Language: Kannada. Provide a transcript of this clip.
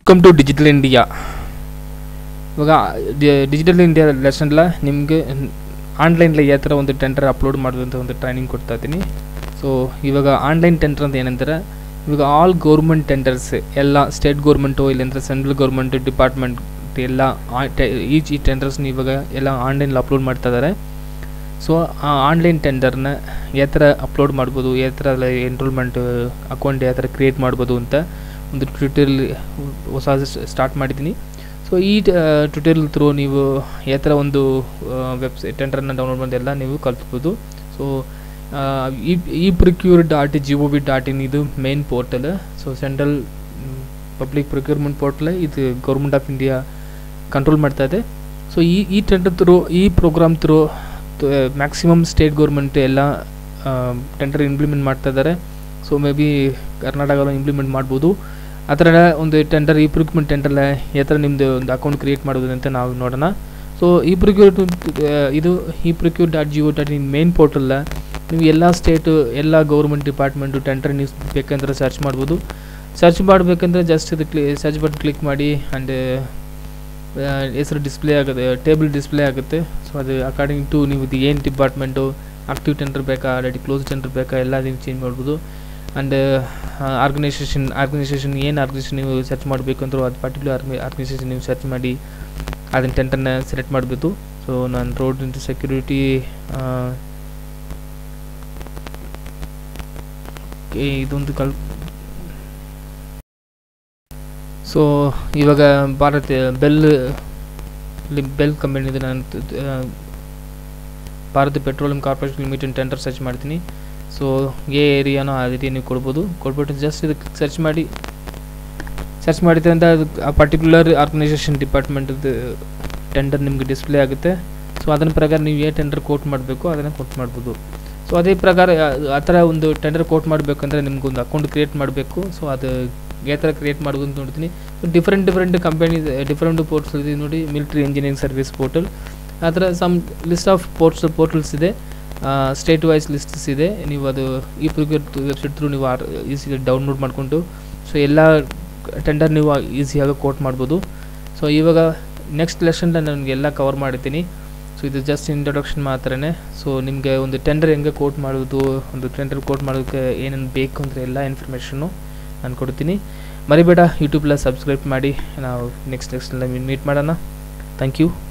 ವೆಲ್ಕಮ್ ಟು ಡಿಜಿಟಲ್ ಇಂಡಿಯಾ ಇವಾಗ ಡಿಜಿಟಲ್ ಇಂಡಿಯಾ ಲೆಸನ್ಲ ನಿಮಗೆ ಆನ್ಲೈನ್ಲಿ ಯಾವ ಥರ ಒಂದು ಟೆಂಡರ್ ಅಪ್ಲೋಡ್ ಮಾಡೋದು ಅಂತ ಒಂದು ಟ್ರೈನಿಂಗ್ ಕೊಡ್ತಾ ಇದ್ದೀನಿ ಸೊ ಇವಾಗ ಆನ್ಲೈನ್ ಟೆಂಡರ್ ಅಂತ ಏನಂತಾರೆ ಇವಾಗ ಆಲ್ ಗೌರ್ಮೆಂಟ್ ಟೆಂಡರ್ಸ್ ಎಲ್ಲ ಸ್ಟೇಟ್ ಗೌರ್ಮೆಂಟು ಇಲ್ಲಾಂದ್ರೆ ಸೆಂಟ್ರಲ್ ಗೌರ್ಮೆಂಟ್ ಡಿಪಾರ್ಟ್ಮೆಂಟ್ ಎಲ್ಲ ಈಚ್ ಈ ಟೆಂಡರ್ಸ್ನ ಇವಾಗ ಎಲ್ಲ ಆನ್ಲೈನಲ್ಲಿ ಅಪ್ಲೋಡ್ ಮಾಡ್ತಾ ಇದ್ದಾರೆ ಸೊ ಆ ಆನ್ಲೈನ್ ಟೆಂಡರ್ನ ಯಾವ ಥರ ಅಪ್ಲೋಡ್ ಮಾಡ್ಬೋದು ಯಾವ ಥರ ಎನ್ರೋಲ್ಮೆಂಟ್ ಅಕೌಂಟ್ ಯಾವ ಥರ ಕ್ರಿಯೇಟ್ ಮಾಡ್ಬೋದು ಅಂತ ಒಂದು ಟ್ಯೂಟೋರಿಯಲ್ ಹೊಸ ಸ್ಟಾರ್ಟ್ ಮಾಡಿದ್ದೀನಿ ಸೊ ಈ ಟ್ಯೂಟೋರಿಯಲ್ ಥ್ರೂ ನೀವು ಯಾವ ಥರ ಒಂದು ವೆಬ್ಸೈಟ್ ಟೆಂಡರ್ನ ಡೌನ್ಲೋಡ್ ಮಾಡಿ ಎಲ್ಲ ನೀವು ಕಲ್ತ್ಬೋದು ಸೊ ಈ ಈ procure dot G O V dot in ಇದು main portal so central public procurement portal ಇದು ಗೌರ್ಮೆಂಟ್ ಆಫ್ ಇಂಡಿಯಾ ಕಂಟ್ರೋಲ್ ಮಾಡ್ತಾ ಇದೆ ಸೊ ಈ ಈ ಟೆಂಡರ್ ಥ್ರೂ ಈ program through maximum state government ಎಲ್ಲ ಟೆಂಡರ್ ಇಂಪ್ಲಿಮೆಂಟ್ ಮಾಡ್ತಾ ಇದ್ದಾರೆ ಸೊ ಮೇ ಬಿ ಕರ್ನಾಟಕದಲ್ಲಿ ಇಂಪ್ಲಿಮೆಂಟ್ ಮಾಡ್ಬೋದು ಆ ಥರ ಒಂದು ಟೆಂಡರ್ ಈ ಪ್ರೊಕ್ಯೂರ್ಮೆಂಟ್ ಟೆಂಡರ್ಲ ಯಾವ ಥರ ನಿಮ್ಮದು ಒಂದು ಅಕೌಂಟ್ ಕ್ರಿಯೇಟ್ ಮಾಡೋದು ಅಂತ ನಾವು ನೋಡೋಣ ಸೊ ಈ ಪ್ರೊಕ್ಯೂರ್ ಇದು ಈ procure dot G O dot in main ಪೋರ್ಟಲ್ಲ ನೀವು ಎಲ್ಲ ಸ್ಟೇಟು ಎಲ್ಲ ಗೌರ್ಮೆಂಟ್ ಡಿಪಾರ್ಟ್ಮೆಂಟು ಟೆಂಡರ್ ನ್ಯೂಸ್ ಬೇಕಂದ್ರೆ ಸರ್ಚ್ ಮಾಡ್ಬೋದು ಸರ್ಚ್ ಮಾಡಬೇಕಂದ್ರೆ ಜಸ್ಟ್ ಇದು ಕ್ಲಿ ಸರ್ಚ್ ಬಟನ್ ಕ್ಲಿಕ್ ಮಾಡಿ ಆ್ಯಂಡ್ ಹೆಸರು ಡಿಸ್ಪ್ಲೇ ಆಗುತ್ತೆ ಟೇಬಲ್ ಡಿಸ್ಪ್ಲೇ ಆಗುತ್ತೆ ಸೊ ಅದು ಅಕಾರ್ಡಿಂಗ್ ಟು ನೀವು ಇದು ಏನು ಡಿಪಾರ್ಟ್ಮೆಂಟು ಆಕ್ಟಿವ್ ಟೆಂಡರ್ ಬೇಕಾ ಆಲ್ರೆಡಿ ಕ್ಲೋಸ್ ಟೆಂಡರ್ ಬೇಕಾ ಎಲ್ಲ ನೀವು ಚೇಂಜ್ ಮಾಡ್ಬೋದು ಆ್ಯಂಡ್ ಆರ್ಗನೈಸೇಷನ್ ಆರ್ಗನೈಸೇಷನ್ ಏನು ಆರ್ಗನೈಸೇಷನ್ ನೀವು ಸರ್ಚ್ ಮಾಡಬೇಕು ಅಂದರೂ ಅದು ಪರ್ಟಿಕ್ಯುಲರ್ ಆರ್ಗನೈ ಆರ್ಗನೈಸೇಷನ್ ನೀವು ಸರ್ಚ್ ಮಾಡಿ ಅದನ್ನ ಟೆಂಡರ್ನ ಸೆಲೆಕ್ಟ್ ಮಾಡಬೇಕು ಸೊ ನಾನು ರೋಡ್ ಇಂಟು ಸೆಕ್ಯೂರಿಟಿ ಇದೊಂದು ಕಲ್ ಸೊ ಇವಾಗ ಭಾರತ್ ಬೆಲ್ ಬೆಲ್ ಕಂಪನಿದು ನಾನು Bharat petroleum corporation limited tender search ಮಾಡ್ತೀನಿ ಸೊ ಏ ಏರಿಯಾನೋ ಆ ರೀತಿ ನೀವು ಕೊಡ್ಬೋದು ಕೊಟ್ಬಿಟ್ಟು ಜಸ್ಟ್ ಇದಕ್ಕೆ ಸರ್ಚ್ ಮಾಡಿ ಸರ್ಚ್ ಮಾಡಿದ್ರೆ ಅಂತ ಅದು ಆ ಪರ್ಟಿಕ್ಯುಲರ್ ಆರ್ಗನೈಸೇಷನ್ ಡಿಪಾರ್ಟ್ಮೆಂಟದ್ದು ಟೆಂಡರ್ ನಿಮಗೆ ಡಿಸ್ಪ್ಲೇ ಆಗುತ್ತೆ ಸೊ ಅದನ್ನ ಪ್ರಕಾರ ನೀವು ಏನು ಟೆಂಡರ್ ಕೋಟ್ ಮಾಡಬೇಕು ಅದನ್ನು ಕೋಟ್ ಮಾಡ್ಬೋದು ಸೊ ಅದೇ ಪ್ರಕಾರ ಆ ಥರ ಒಂದು ಟೆಂಡರ್ ಕೋಟ್ ಮಾಡಬೇಕಂದ್ರೆ ನಿಮ್ಗೊಂದು ಅಕೌಂಟ್ ಕ್ರಿಯೇಟ್ ಮಾಡಬೇಕು ಸೊ ಅದು ಯಾವ ಥರ ಕ್ರಿಯೇಟ್ ಮಾಡೋದು ಅಂತ ನೋಡ್ತೀನಿ so different different company different ports ಇದೆ ನೋಡಿ ಮಿಲಿಟ್ರಿ ಇಂಜಿನಿಯರಿಂಗ್ ಸರ್ವಿಸ್ ಪೋರ್ಟಲ್ ಆ ಥರ some list of ports portals ಇದೆ ಸ್ಟೇಟ್ ವೈಸ್ ಲಿಸ್ಟ್ಸ್ ಇದೆ ನೀವು ಅದು ಈ ಪ್ರಿಕ್ಯೂರ್ ವೆಬ್ಸೈಟ್ ಥ್ರೂ ನೀವು ಆರ್ ಈಸಿಯಾಗಿ ಡೌನ್ಲೋಡ್ ಮಾಡಿಕೊಂಡು ಸೊ ಎಲ್ಲ ಟೆಂಡರ್ ನೀವು ಈಸಿಯಾಗಿ ಕೋಟ್ ಮಾಡ್ಬೋದು ಸೊ ಇವಾಗ ನೆಕ್ಸ್ಟ್ ಲೆಸನ್ನ ನನಗೆ ಎಲ್ಲ ಕವರ್ ಮಾಡಿದ್ದೀನಿ ಸೊ ಇದು ಜಸ್ಟ್ ಇಂಟ್ರೊಡಕ್ಷನ್ ಮಾತ್ರನೇ ಸೊ ನಿಮಗೆ ಒಂದು ಟೆಂಡರ್ ಹೆಂಗೆ ಕೋಟ್ ಮಾಡೋದು ಒಂದು ಟೆಂಡರ್ ಕೋಟ್ ಮಾಡೋದಕ್ಕೆ ಏನೇನು ಬೇಕು ಅಂದರೆ ಎಲ್ಲ ಇನ್ಫಾರ್ಮೇಷನ್ನು ನಾನು ಕೊಡ್ತೀನಿ ಮರಿಬೇಡ ಯೂಟ್ಯೂಬ್ಲ ಸಬ್ಸ್ಕ್ರೈಬ್ ಮಾಡಿ ನಾವು ನೆಕ್ಸ್ಟ್ ನೆಕ್ಸ್ಟ್ ಮೀಟ್ ಮಾಡೋಣ ಥ್ಯಾಂಕ್ ಯು